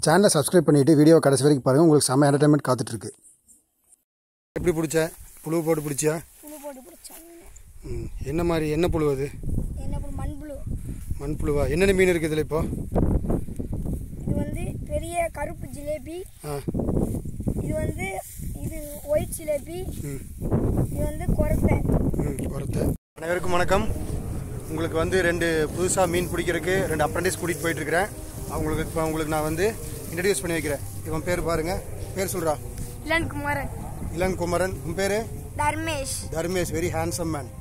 சேனலை சப்ஸ்கிரைப் பண்ணிவிட்டு வீடியோ கடைசி வரைக்கும் பாருங்கள் உங்களுக்கு செம்ம என்டர்டைன்மெண்ட் காத்துட்ருக்கு எப்படி பிடிச்ச புழு போட்டு பிடிச்சியா புழு போட்டு பிடிச்சாங்க ம் என்ன மாதிரி என்ன புழு அது என்ன புழு மண் புழு மண் புழுவா என்னென்ன மீன் இருக்குது இதில் இப்போ இது வந்து பெரிய கருப்பு ஜிலேபி ஆ இது வந்து இது ஒயிட் ஜிலேபி ம் இது வந்து கொரட்டை ம் குறத்த அனைவருக்கும் வணக்கம் உங்களுக்கு வந்து ரெண்டு புதுசாக மீன் பிடிக்கிறதுக்கு ரெண்டு அப்ரண்டிஸ் கூட்டிகிட்டு போயிட்டுருக்கிறேன் அவங்களுக்கு இப்போ உங்களுக்கு நான் வந்து இன்ட்ரடியூஸ் பண்ணி வைக்கிறேன் இவன் பேர் பாருங்கள் பேர் சொல்கிறா இளன் குமாரன் இளன் குமரன் உன் பேர் Dharmesh Dharmesh very handsome man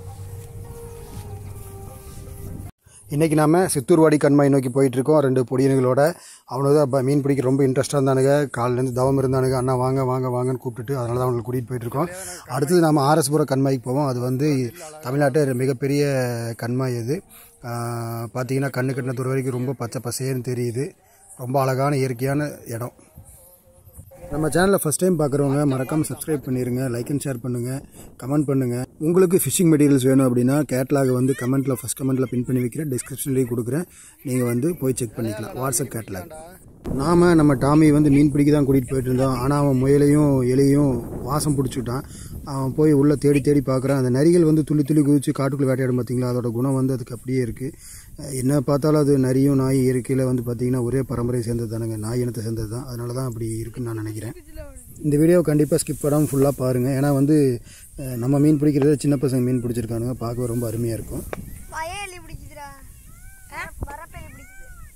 இன்றைக்கி நாம சித்தூர்வாடி கண்மாய் நோக்கி போயிட்டு இருக்கோம் ரெண்டு பொடியனுங்களோட அவனுக்கு தான் இப்போ மீன் பிடிக்க ரொம்ப இன்ட்ரெஸ்ட்டாக இருந்தானுங்க காலிலேருந்து தவம் இருந்தானுங்க அண்ணா வாங்க வாங்க வாங்கன்னு கூப்பிட்டுட்டு அதனால தான் அவங்களுக்கு கூட்டிகிட்டு போயிட்டு இருக்கோம் அடுத்தது நம்ம ஆர்எஸ்புரம் கண்மாய்க்கு போவோம் அது வந்து தமிழ்நாட்டு மிகப்பெரிய கண்மாய் இது ஆஹ் பார்த்தீங்கன்னா கண்ணு கட்டின தூரம் வரைக்கும் ரொம்ப பச்சை பசேன்னு தெரியுது ரொம்ப அழகான இயற்கையான இடம் நம்ம சேனலை ஃபஸ்ட் டைம் பார்க்குறவங்க மறக்காமல் சப்ஸ்கிரைப் பண்ணிடுங்க லைக் அண்ட் ஷேர் பண்ணுங்கள் கமெண்ட் பண்ணுங்கள் உங்களுக்கு ஃபிஷிங் மெட்டீரியல்ஸ் வேணும் அப்படின்னா கேட்லாக் வந்து கமெண்ட்டில் ஃபஸ்ட் கமெண்ட்டில் பின் பண்ணி வைக்கிறேன் டிஸ்கிரிப்ஷன்லேயும் கொடுக்குறேன் நீங்கள் வந்து போய் செக் பண்ணிக்கலாம் வாட்ஸ்அப் கேட்லாக் நாம் நம்ம டாமி வந்து மீன் பிடிக்க தான் கூட்டிகிட்டு போயிட்டு இருந்தோம் ஆனால் அவன் முயலையும் எலியும் வாசம் பிடிச்சிட்டான் அவன் போய் உள்ளே தேடி தேடி பார்க்குறான் அந்த நரிகள் வந்து துள்ளி துள்ளி குதிச்சு காட்டுக்குள்ளே வேட்டையாடும் பார்த்தீங்களா அதோட குணம் வந்து அதுக்கு அப்படியே இருக்குது என்ன பார்த்தாலும் அது நரியும் நாய் இயற்கையில் வந்து பார்த்தீங்கன்னா ஒரே பரம்பரை சேர்ந்தது தானுங்க நாய் இனத்தை சேர்ந்தது தான் அதனால தான் அப்படி இருக்குன்னு நான் நினைக்கிறேன் இந்த வீடியோவை கண்டிப்பாக ஸ்கிப் பண்ணாமல் ஃபுல்லாக பாருங்கள் ஏன்னா வந்து அஹ், நம்ம மீன் பிடிக்கிறத சின்ன பசங்க மீன் பிடிச்சிருக்கானுங்க பார்க்க ரொம்ப அருமையாக இருக்கும் வயலி பிடிக்குதுடா வரப்பெலி பிடிக்குது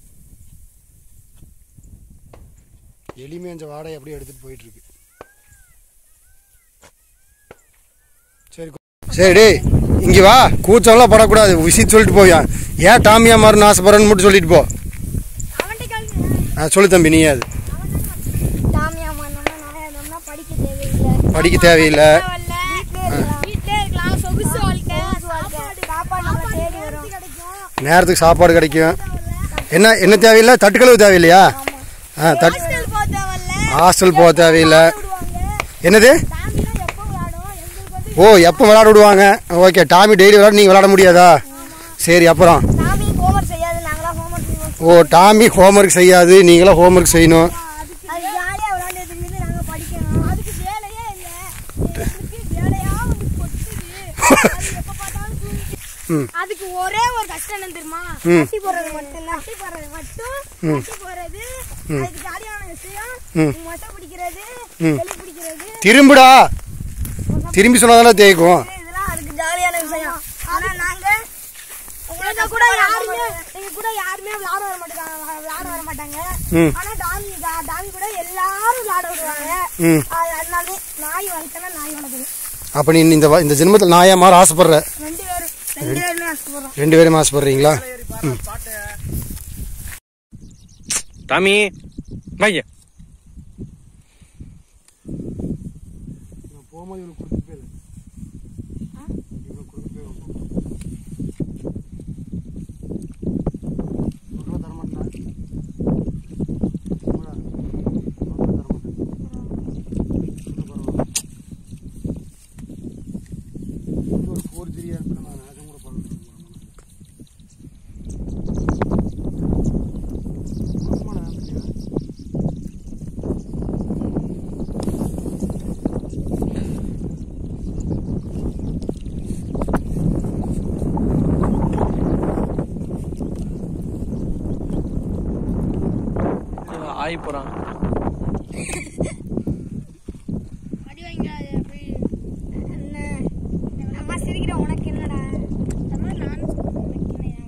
எளிமேஞ்ச வாடகை அப்படியே எடுத்துகிட்டு போயிட்டுருக்கு சரி சரி டேய் இங்கே வா கூச்சம்லாம் படக்கூடாது விஷயம் சொல்லிட்டு போவியா ஏன் டாமியா மாறணும் ஆசைப்படுறேன்னு மட்டும் சொல்லிட்டு போ அவன்கிட்ட கேள்வி ஆ சொல்லு தம்பி நீ அது டாமியா மாறினோம்னா நாயானோம்னா படிக்க தேவையில்லை படிக்க தேவையில்லை வீட்டிலே இருக்கலாம் சொகுசு வாழ்க்கை சாப்பாடு நம்ம தேடி வரும் கிடைக்கும் நேரத்துக்கு சாப்பாடு கிடைக்கும் என்ன என்ன தேவையில்லை தட்டுக்களவு தேவையில்லையா ஆ தட் ஹாஸ்டல் போக தேவையில்ல ஹாஸ்டல் போக தேவையில்லை விடுவாங்க என்னது டாமிலாம் எப்போ விளையாடும் எங்களுக்கு வந்து ஓ எப்போ விளையாட விடுவாங்க ஓகே டாமி டெய்லி விளையாட நீங்கள் விளையாட முடியாதா சரி அப்புறம் டாமி ஹோம்ஒர்க் செய்யாது நாங்களாம் ஹோம்ஒர்க் செய்வோம் ஓ டாமி ஹோம்ஒர்க் செய்யாது நீங்களாம் ஹோம்ஒர்க் செய்யணும் அது ஜாலியாக விளையாண்டுட்டு இருக்குது நாங்கள் படிக்கணும் அதுக்கு வேலையே இல்லை எங்களுக்கு வேலையா வந்து கொட்டுது அது எப்போ பார்த்தாலும் தூங்கிட்டு அதுக்கு ஒரே ஒரு கஷ்டம் என்ன தெரியுமா கட்டி போடுறது மட்டும் கட்டி போடுறது மட்டும் கட்டி போடுறது அதுக்கு ஜாலியான விஷயம் மொட்டை பிடிக்கிறது வெளி பிடிக்கிறது திரும்புடா திரும்பி சொன்னாதானே தேய்க்கும் இதெல்லாம் அதுக்கு ஜாலியான விஷயம் ஆனா நாங்க எங்க கூட யாருமே எங்க கூட யாருமே விளையாட வர மாட்டாங்க விளையாட வர மாட்டாங்க ம். ஆனா டாமி டா- டாமி கூட எல்லாரும் விளையாட விடுவாங்க ம் அது அதனாலே நாய் வளர்த்தனா நாய் வளர்க்குது அப்போ நீ இந்த வ- இந்த ஜென்மத்தில் நாயா மாற ஆசைப்படுற ரெண்டு பேரும் ரெண்டு பேருமே ஆசைப்படுறோம் ரெண்டு பேரும் ஆசைப்படுறீங்களா டாமி வாங்க போகும்போது இவனுக்கு கொடுத்துட்டு போயிரு இவனுக்கு கொடுத்துட்டு போயிரு உனக்கெல்லாம் தர மாட்டேன் தர மாட்டேன் ஒரு ஃபோர் த்ரீயாக இருக்கு நான் அதுவும் கூட பண்ண ஆயி போறான் அடி வாங்காத போய் என்ன அம்மா சிரிக்கிற உனக்கு என்னடா அம்மா நானும் சொல்றேன் உனக்கு என்ன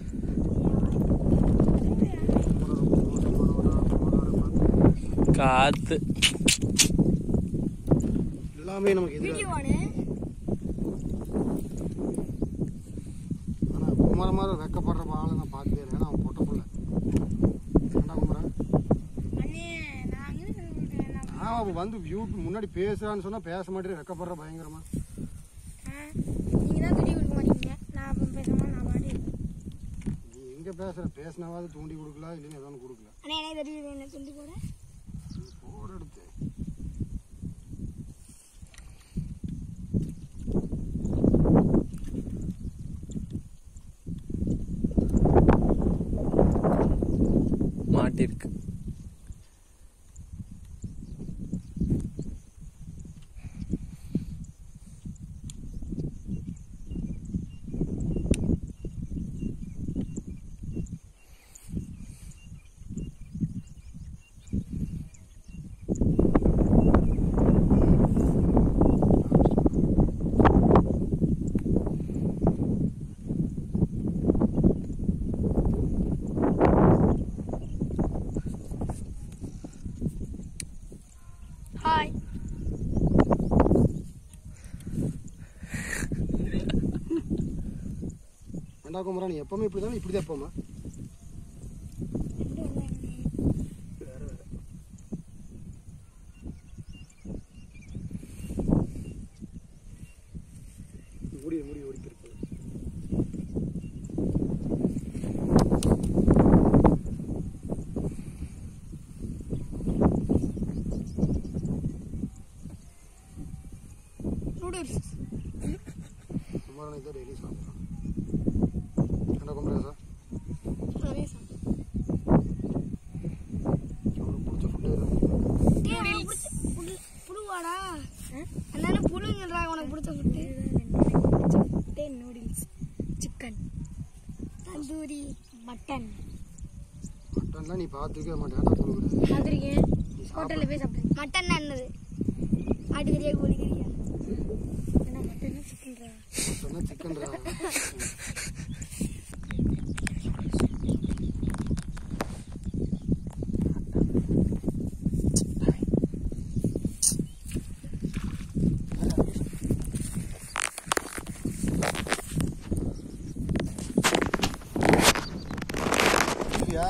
காத்து எல்லாமே நமக்கு எதிராக வீடியோவானு ஆனால் குமர மாதிரி வெக்கப்படுற ஆளை நான் பார்த்தே இல்லை ஏன்னா அவன் பொட்ட பிள்ளை ஏன்டா குமரன் அண்ணே நான் அங்கே சொல்லிட்டேன் நான் அவன் வந்து வியூ முன்னாடி பேசுறான்னு சொன்னா பேச மாட்டேன் வெக்கப்படுற பயங்கரமா நீங்க தான் துணி கொடுக்க மாட்டீங்க நான் அப்ப பேசாம நான் பாடி நீ எங்க பேசுற பேசினாவது தூண்டி கொடுக்கல இல்லைன்னு ஏதோ ஒன்று கொடுக்கல அண்ணே எனக்கு தெரியுது என்ன துண்டு போட போட எடுத்து மாட்டிருக்கு குமரா நீ எப்பவுமே இப்படி தானே இப்படி தான் எப்போமா மூடி மூடி ஓடிக்கிருக்கு நூடுல்ஸ் குமரனை தான் டெய்லி சாப்பிட்றான் என்ன குமரேசா நிறைய சாப்பிடு. அவனுக்கு பிடிச்ச ஃபுட்டு டேய், உனக்கு பிடிச்ச புழு- புழுவாடா அதனால புழுங்கன்றா உனக்கு பிடிச்ச food noodles chicken tandoori mutton மட்டன்லாம் நீ பார்த்துக்கவே மாட்டேன் சொல்லுகிறேன் பார்த்துருக்கேன் ஹோட்டலில் போய் சாப்பிட்டேன் மட்டன் என்னது ஆட்டுக்கறியா கோழிக்கறியா என்ன மட்டன் சிக்கன்ரா மட்டன்னா சிக்கன்ரா இல்லையா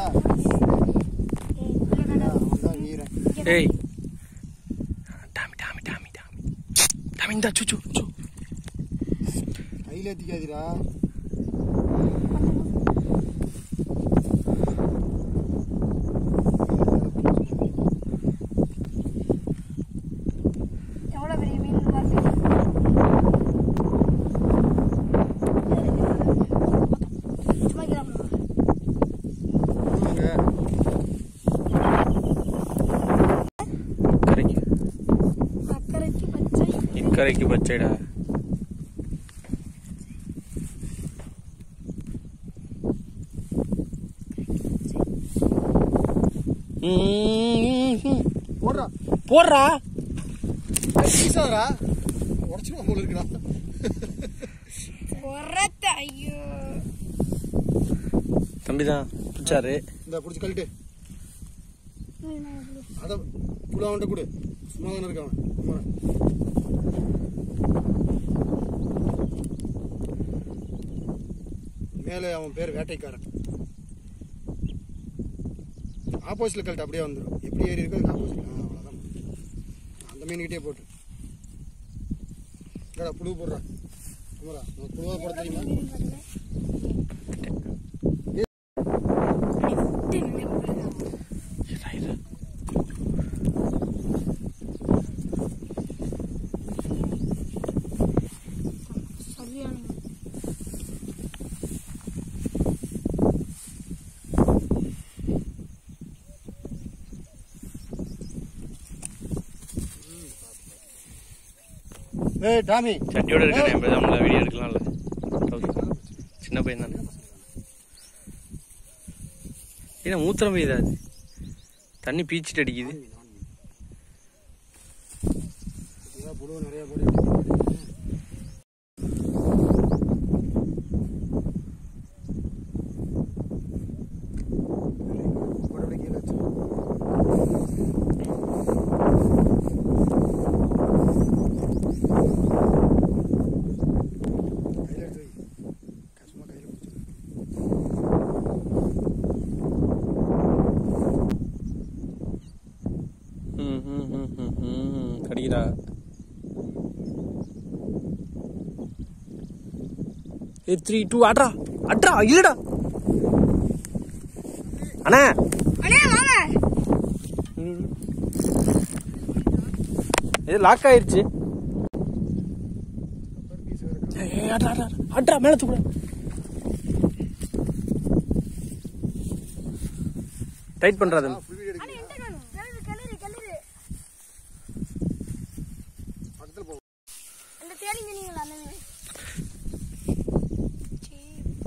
அவன்தான் வீரன் ஏய் Tommy Tommy Tommy Tommy Tommy இந்தா சுச்சு சு கையில் ஏற்றிக்காதீரா எவ்வளோ பெரிய மீன் பார்த்து சும்மா கிளம்பலாம் கரைக்கு அக்கறைக்கு பச்சை இக்கரைக்கு பச்சைடா ம்ம். போடுறா போடுறா பீசாதரா உடச்சிடும் போல இருக்குடா உரத்த ஐயோ தம்பிதான் பிடிச்சாரு இந்த பிடிச்சி கழட்டு அதை புழு அவன்கிட்ட கொடு சும்மா தானே இருக்கான் குமரன் மேலே அவன் பேர் வேட்டைக்காரன் ஆப்போசிட்ல கழட்டு அப்படியே வந்துடும் எப்படி ஏறி இருக்கோ அதுக்கு ஆப்போசிட் அவ்வளோதான் அந்த மீன்கிட்டே போட்டு இல்லடா புழு போடுறா குமரா உனக்கு புழுவா போட தெரியுமா இருடா, இருடா. சரியான ஏய் டாமி சட்டியோட இருக்க டைம் நம்மள வீடியோ எடுக்கலாம்ல சின்ன பையன் தானே ஏன்னா மூத்திரம் பெய்யுதா அது தண்ணி பீச்சிட்டு அடிக்குது இதெல்லாம் புழு நிறைய போட்டு போட விட கீழே வச்சு கையில் எடுத்து வை சும்மா கையில் பிடிச்சி ம் ம் ம் ம் ம் கடிக்கிறா ஏ த்ரீ டூ அட்ரா அட்ரா இல்லடா அண்ணா அண்ணே வாங்க ம். இது லாக் ஆயிருச்சு பீஸ் வேறு ஏய், ஏய், அட்ரா அட்ரா அட்ரா மேல தூக்குடா டைட் பண்றாது ஃபுல் வீடியோ எடுக்க அண்ணே எந்த காணும் கிளறு கிளறு கிளறு பக்கத்தில் போ அந்த தேடி மீனிங்களா அண்ணே சரி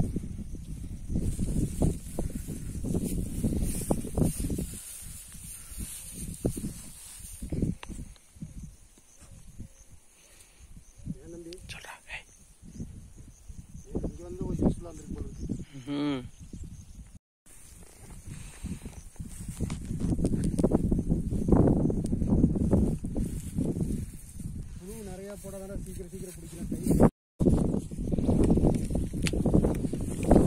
ஏன் தம்பி சொல்றா ஏய். இங்கே வந்து ஒரு யூஸ்ஃபுல்லாக இருந்திருக்கு போல இருக்கு ம் புழு நிறையா போடாதான சீக்கிரம் சீக்கிரம் பிடிக்கலாம் கை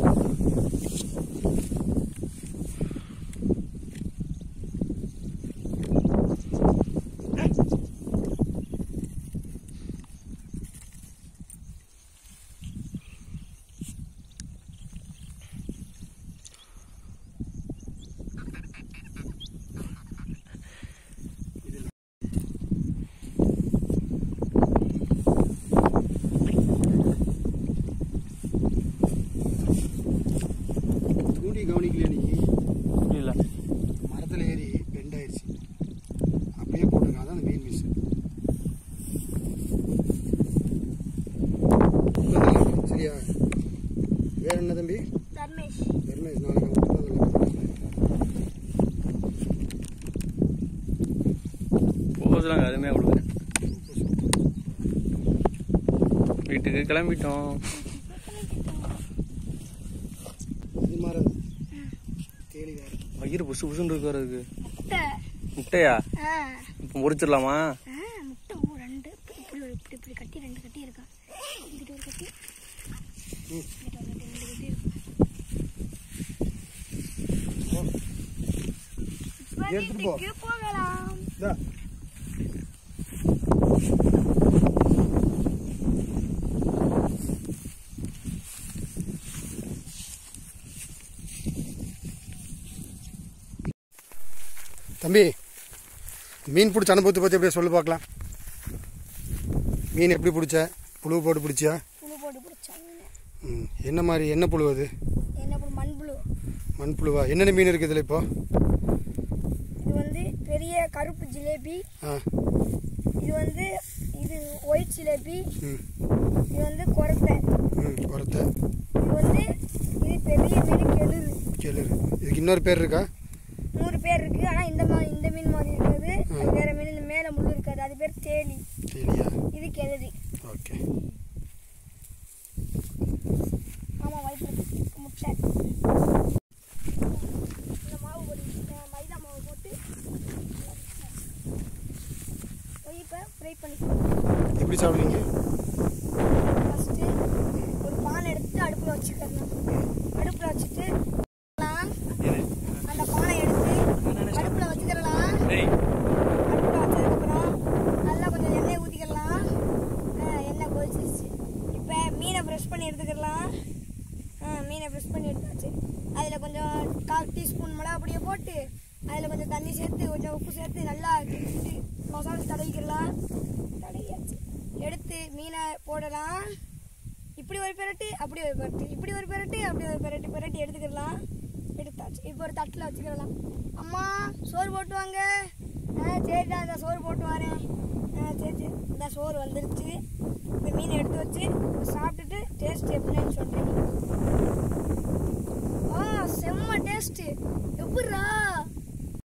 போஸ்லாம் அதுமே கொடுக்குறேன் வீட்டுக்கு கிளம்பிட்டோம் இது மாதிரி தேலி வேறு வயிறு புசு புசுன்னு இருக்கு வரதுக்கு முட்டை முட்டையா ஆ இப்போ முறிச்சிடலாமா ஆ முட்டை ஓ ரெண்டு இப்படி ஒரு- இப்படி இப்படி கட்டி ரெண்டு கட்டி இருக்கான் இங்கிட்ட ஒரு கட்டி இங்கிட்ட ஒரு கட்டி ரெண்டு கட்டி இருக்கு இப்ப எடுத்துட்டு போ. வீட்டுக்கு போகலாம் இதா தம்பி மீன் பிடிச்ச அனுபவத்தை பற்றி அப்படியே சொல்லு பார்க்கலாம் மீன் எப்படி பிடிச்ச புழு போட்டு பிடிச்சியா புழு போட்டு பிடிச்சாங்க ம் என்ன மாதிரி என்ன புழு அது என்ன புழு மண் புழு மண் புழுவா என்னென்ன மீன் இருக்குது இதில் இப்போ இது வந்து பெரிய கருப்பு ஜிலேபி ஆ இது வந்து இது ஒயிட் ஜிலேபி ம் இது வந்து கொரட்டை ம் குறத்த இது வந்து இது பெரிய மீன் கெளுரு கேளு இதுக்கு இன்னொரு பேர் இருக்கா நூறு பேர் இருக்கு ஆனா இந்த மாதிரி இந்த மீன் மாதிரி இருக்காது அது வேற மீன் இந்த மேல முள்ளு இருக்காது அது பேர் தேலி தெரியலையா இது கெளுரி ஓகே ஆமா வயிற்று முட்டை இந்த மாவு பொடி அஹ் மைதா மாவு போட்டு இப்போ ஃப்ரை பண்ணிக்கலாம் எப்படி சாப்பிடுவீங்க ஃபஸ்ட்டு ஒரு பானை எடுத்து அடுப்பில் வச்சுக்கலாம் அடுப்பில் வச்சுட்டு அந்த பானை எடுத்து அடுப்பில் வச்சுக்கிறலாம் டேய் அடுப்பில் வச்சதுக்கப்புறம் நல்லா கொஞ்சம் எண்ணெய் ஊற்றிக்கலாம் எண்ணெய் கொதிச்சிருச்சு இப்போ மீனை ப்ரெஷ் பண்ணி எடுத்துக்கலாம் ஆ, மீனை ப்ரெஷ் பண்ணி எடுத்தாச்சு அதில் கொஞ்சம் கால் டீஸ்பூன் மிளகா பொடியை போட்டு அதில் கொஞ்சம் தண்ணி சேர்த்து கொஞ்சம் உப்பு சேர்த்து நல்லா கிண்டிட்டு மசாலா தடவிக்கலாம் தடவியாச்சு எடுத்து மீனை போடலாம் இப்படி ஒரு பெரட்டு அப்படி ஒரு பெரட்டு இப்படி ஒரு பெரட்டு அப்படி ஒரு பெரட்டு பெரட்டி எடுத்துக்கலாம் எடுத்தாச்சு இப்போ ஒரு தட்டில் வச்சுக்கலாம் அம்மா சோறு போட்டு வாங்க ஆ சரிடா இந்த சோறு போட்டு வரேன் ஆ சரி சரி இந்த சோறு வந்துருச்சு இந்த மீனை எடுத்து வச்சு சாப்பிட்டுட்டு டேஸ்ட் எப்படின்னு சொல்கிறேன் ஆ செம்ம டேஸ்ட்டு எப்படிரா